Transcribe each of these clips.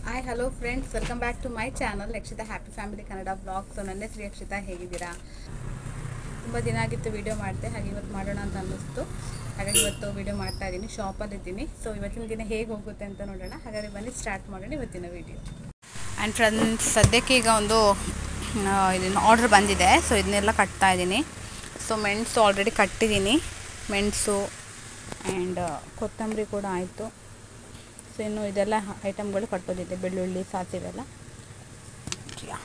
Hi hello friends welcome back to my channel Yakshita happy family Kannada blog so ನನ್ನ ಹೆಸರು ಯಕ್ಷಿತಾ ಹೇಗಿದ್ದೀರಾ ತುಂಬ ದಿನ ಆಗಿತ್ತು ವಿಡಿಯೋ ಮಾಡಿದೆ ಹಾಗೆ ಇವತ್ತು ಮಾಡೋಣ ಅಂತ ಅನ್ನಿಸ್ತು ಹಾಗಾಗಿ ಇವತ್ತು ವಿಡಿಯೋ ಮಾಡ್ತಾ ಇದ್ದೀನಿ ಶಾಪಲ್ಲಿದ್ದೀನಿ ಸೊ ಇವತ್ತಿನ ದಿನ ಹೇಗೆ ಹೋಗುತ್ತೆ ಅಂತ ನೋಡೋಣ ಹಾಗಾದರೆ ಬನ್ನಿ ಸ್ಟಾರ್ಟ್ ಮಾಡೋಣ ಇವತ್ತಿನ ವಿಡಿಯೋ ಆ್ಯಂಡ್ ಫ್ರೆಂಡ್ಸ್ ಸದ್ಯಕ್ಕೆ ಈಗ ಒಂದು ಇದನ್ನು ಆರ್ಡ್ರ್ ಬಂದಿದೆ ಸೊ ಇದನ್ನೆಲ್ಲ ಕಟ್ತಾ ಇದ್ದೀನಿ ಸೊ ಮೆಣಸು ಆಲ್ರೆಡಿ ಕಟ್ಟಿದ್ದೀನಿ ಮೆಣಸು ಆ್ಯಂಡ್ ಕೊತ್ತಂಬರಿ ಕೂಡ ಆಯಿತು ಸೊ ಇನ್ನು ಇದೆಲ್ಲ ಐಟಮ್ಗಳು ಕಟ್ಟೋದಿದೆ ಬೆಳ್ಳುಳ್ಳಿ ಸಾಸಿವೆ ಎಲ್ಲ ಯಾ.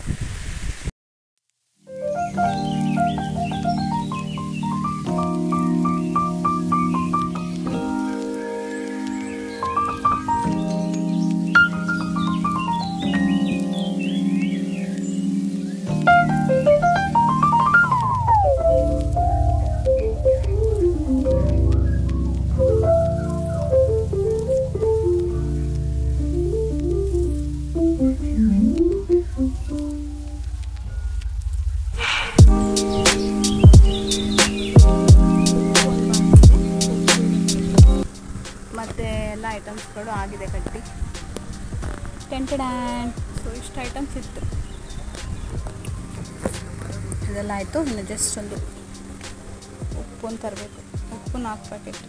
ಮತ್ತು ಎಲ್ಲ ಐಟಮ್ಸ್ಗಳು ಆಗಿದೆ ಕಟ್ಟಿ ಟೆಂಟೆಡ್ಯಾನ್ ಸೊ ಇಷ್ಟು ಐಟಮ್ಸ್ ಇತ್ತು ಇದೆಲ್ಲ ಆಯಿತು ಇನ್ನು ಜಸ್ಟ್ ಒಂದು ಉಪ್ಪನ್ನು ತರಬೇಕು ಉಪ್ಪು ನಾಲ್ಕು ಪ್ಯಾಕೆಟ್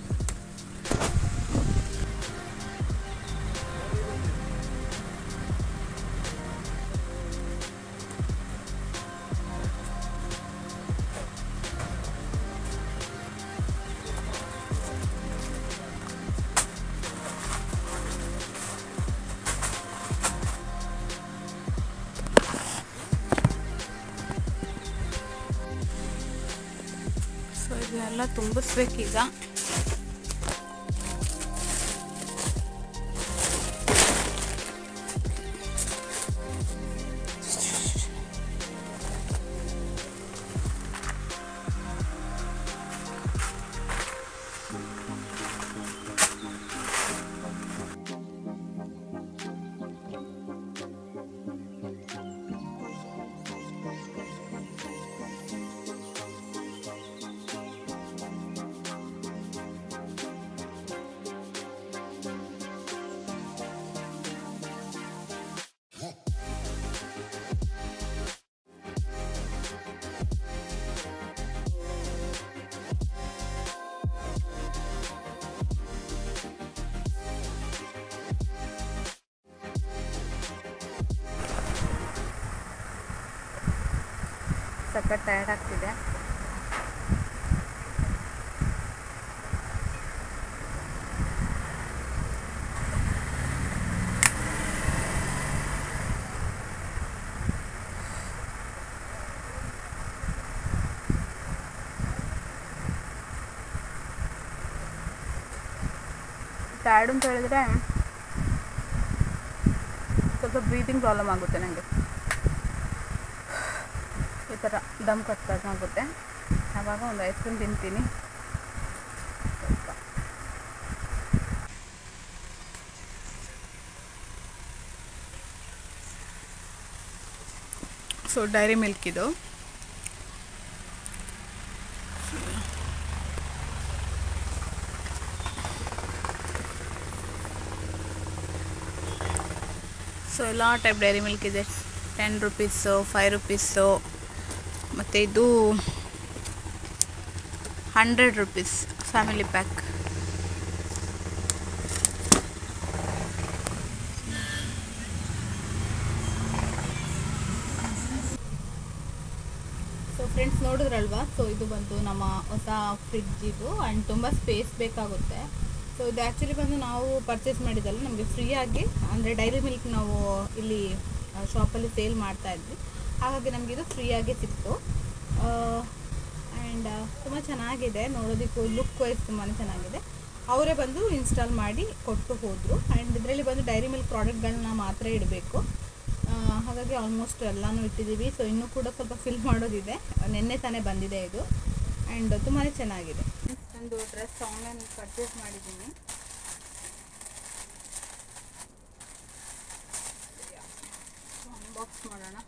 ಸೊ ಇದನ್ನೆಲ್ಲ ತುಂಬಿಸ್ಬೇಕೀಗ ಸಖತ್ ಟಯರ್ಡ್ ಆಗ್ತಿದೆ ಟಯರ್ಡ್ ಅಂತ ಹೇಳಿದ್ರೆ ಸ್ವಲ್ಪ ಬ್ರೀತಿಂಗ್ ಪ್ರಾಬ್ಲಮ್ ಆಗುತ್ತೆ ನನಗೆ ಈ ಥರ ದಮ್ ಕಟ್ಟಾಗುತ್ತೆ ಆವಾಗ ಒಂದು ಐಸ್ ಕ್ರೀಮ್ ತಿಂತೀನಿ ಸ್ವಲ್ಪ ಸೊ ಡೈರಿ ಮಿಲ್ಕ್ ಇದು ಸೊ ಎಲ್ಲ ಟೈಪ್ ಡೈರಿ ಮಿಲ್ಕ್ ಇದೆ ಟೆನ್ ರುಪೀಸು ಫೈವ್ ರುಪೀಸು ಮತ್ತು ಇದು hundred rupees family pack so friends ನೋಡಿದ್ರಲ್ವಾ ಸೊ ಇದು ಬಂದು ನಮ್ಮ ಹೊಸ ಫ್ರಿಡ್ಜ್ ಇದು ಆ್ಯಂಡ್ ತುಂಬ ಸ್ಪೇಸ್ ಬೇಕಾಗುತ್ತೆ ಸೊ ಇದು ಆ್ಯಕ್ಚುಲಿ ಬಂದು ನಾವು ಪರ್ಚೇಸ್ ಮಾಡಿದ್ದಲ್ಲ ನಮಗೆ ಫ್ರೀಯಾಗಿ ಅಂದರೆ ಡೈರಿ ಮಿಲ್ಕ್ ನಾವು ಇಲ್ಲಿ ಶಾಪಲ್ಲಿ ಸೇಲ್ ಮಾಡ್ತಾ ಇದ್ವಿ ಹಾಗಾಗಿ ನಮಗೆ ಇದು ಫ್ರೀಯಾಗಿ ಸಿಕ್ತು ಆ್ಯಂಡ್ ತುಂಬ ಚೆನ್ನಾಗಿದೆ ನೋಡೋದಕ್ಕೂ ಲುಕ್ ವೈಸ್ ತುಂಬಾ ಚೆನ್ನಾಗಿದೆ ಅವರೇ ಬಂದು ಇನ್ಸ್ಟಾಲ್ ಮಾಡಿ ಕೊಟ್ಟು ಹೋದರು ಆ್ಯಂಡ್ ಇದರಲ್ಲಿ ಬಂದು ಡೈರಿ ಮಿಲ್ಕ್ ಪ್ರಾಡಕ್ಟ್ಗಳನ್ನ ಮಾತ್ರ ಇಡಬೇಕು ಹಾಗಾಗಿ ಆಲ್ಮೋಸ್ಟ್ ಎಲ್ಲನೂ ಇಟ್ಟಿದ್ದೀವಿ ಸೊ ಇನ್ನೂ ಕೂಡ ಸ್ವಲ್ಪ ಫಿಲ್ ಮಾಡೋದಿದೆ ನಿನ್ನೆ ತಾನೇ ಬಂದಿದೆ ಇದು ಆ್ಯಂಡ್ ತುಂಬಾ ಚೆನ್ನಾಗಿದೆ ಒಂದು ಡ್ರೆಸ್ ಆನ್ಲೈನ್ ಪರ್ಚೇಸ್ ಮಾಡಿದ್ದೀನಿ ಅನ್ಬಾಕ್ಸ್ ಮಾಡೋಣ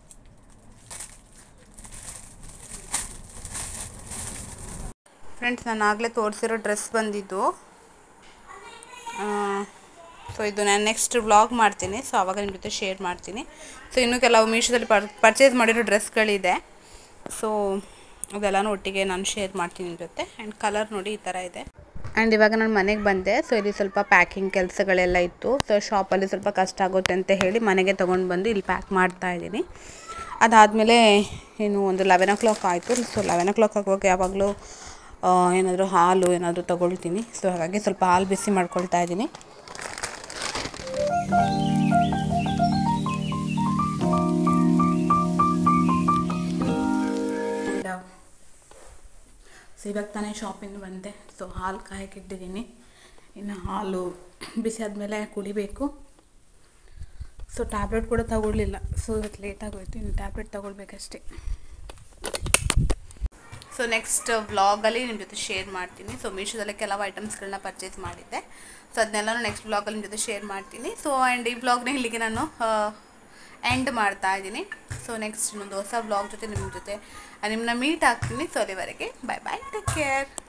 ಫ್ರೆಂಡ್ಸ್ ನಾನು ಆಗಲೇ ತೋರಿಸಿರೋ ಡ್ರೆಸ್ ಬಂದಿದ್ದು ಸೊ ಇದು ನಾನು ನೆಕ್ಸ್ಟ್ ವ್ಲಾಗ್ ಮಾಡ್ತೀನಿ ಸೊ ಆವಾಗ ನಿಮ್ಮ ಜೊತೆ ಶೇರ್ ಮಾಡ್ತೀನಿ ಸೊ ಇನ್ನೂ ಕೆಲವು ಮೀಶೋದಲ್ಲಿ ಪರ್ ಪರ್ಚೇಸ್ ಮಾಡಿರೋ ಡ್ರೆಸ್ಗಳಿದೆ ಸೊ ಅದೆಲ್ಲನೂ ಒಟ್ಟಿಗೆ ನಾನು ಶೇರ್ ಮಾಡ್ತೀನಿ ನಿಮ್ಮ ಜೊತೆ ಆ್ಯಂಡ್ ಕಲರ್ ನೋಡಿ ಈ ಥರ ಇದೆ ಆ್ಯಂಡ್ ಇವಾಗ ನಾನು ಮನೆಗೆ ಬಂದೆ ಸೊ ಇಲ್ಲಿ ಸ್ವಲ್ಪ ಪ್ಯಾಕಿಂಗ್ ಕೆಲಸಗಳೆಲ್ಲ ಇತ್ತು ಸೊ ಶಾಪಲ್ಲಿ ಸ್ವಲ್ಪ ಕಷ್ಟ ಆಗುತ್ತೆ ಅಂತ ಹೇಳಿ ಮನೆಗೆ ತೊಗೊಂಡು ಬಂದು ಇಲ್ಲಿ ಪ್ಯಾಕ್ ಮಾಡ್ತಾ ಇದ್ದೀನಿ ಅದಾದಮೇಲೆ ಏನು ಒಂದು ಲೆವೆನ್ ಓ ಕ್ಲಾಕ್ ಆಯಿತು ಸೊ ಲೆವೆನ್ ಓ ಕ್ಲಾಕ್ ಆಗುವಾಗ ಯಾವಾಗಲೂ ಏನಾದರೂ ಹಾಲು ಏನಾದರೂ ತೊಗೊಳ್ತೀನಿ ಸೊ ಹಾಗಾಗಿ ಸ್ವಲ್ಪ ಹಾಲು ಬಿಸಿ ಮಾಡ್ಕೊಳ್ತಾ ಇದ್ದೀನಿ ಸೊ ಇವಾಗ ತಾನೇ ಶಾಪಿಂದ ಬಂದೆ ಸೊ ಹಾಲು ಕಾಯಕ್ಕೆ ಇಟ್ಟಿದ್ದೀನಿ ಇನ್ನು ಹಾಲು ಬಿಸಿ ಆದಮೇಲೆ ಕುಡಿಬೇಕು ಸೊ ಟ್ಯಾಬ್ಲೆಟ್ ಕೂಡ ತಗೊಳ್ಳಿಲ್ಲ ಸೊ ಇವತ್ತು ಲೇಟಾಗೋಯ್ತು ಇನ್ನು ಟ್ಯಾಬ್ಲೆಟ್ ತಗೊಳ್ಬೇಕಷ್ಟೇ ಸೊ ನೆಕ್ಸ್ಟ್ ವ್ಲಾಗಲ್ಲಿ ನಿಮ್ಮ ಜೊತೆ ಶೇರ್ ಮಾಡ್ತೀನಿ ಸೊ ಮೀಶೋದಲ್ಲಿ ಕೆಲವು ಐಟಮ್ಸ್ಗಳನ್ನ ಪರ್ಚೇಸ್ ಮಾಡಿದ್ದೆ ಸೊ ಅದನ್ನೆಲ್ಲನೂ ನೆಕ್ಸ್ಟ್ ವ್ಲಾಗಲ್ಲಿ ನಿಮ್ಮ ಜೊತೆ ಶೇರ್ ಮಾಡ್ತೀನಿ ಸೊ ಆ್ಯಂಡ್ ಈ ವ್ಲಾಗ್ನ ಇಲ್ಲಿಗೆ ನಾನು ಎಂಡ್ ಮಾಡ್ತಾ ಇದ್ದೀನಿ ಸೊ ನೆಕ್ಸ್ಟ್ ಇನ್ನೊಂದು ಹೊಸ ವ್ಲಾಗ್ ಜೊತೆ ನಿಮ್ಮ ಜೊತೆ ನಿಮ್ಮನ್ನ ಮೀಟ್ ಆಗ್ತೀನಿ ಸೊ ಅಲ್ಲಿವರೆಗೆ ಬಾಯ್ ಬಾಯ್ ಟೇಕ್ ಕೇರ್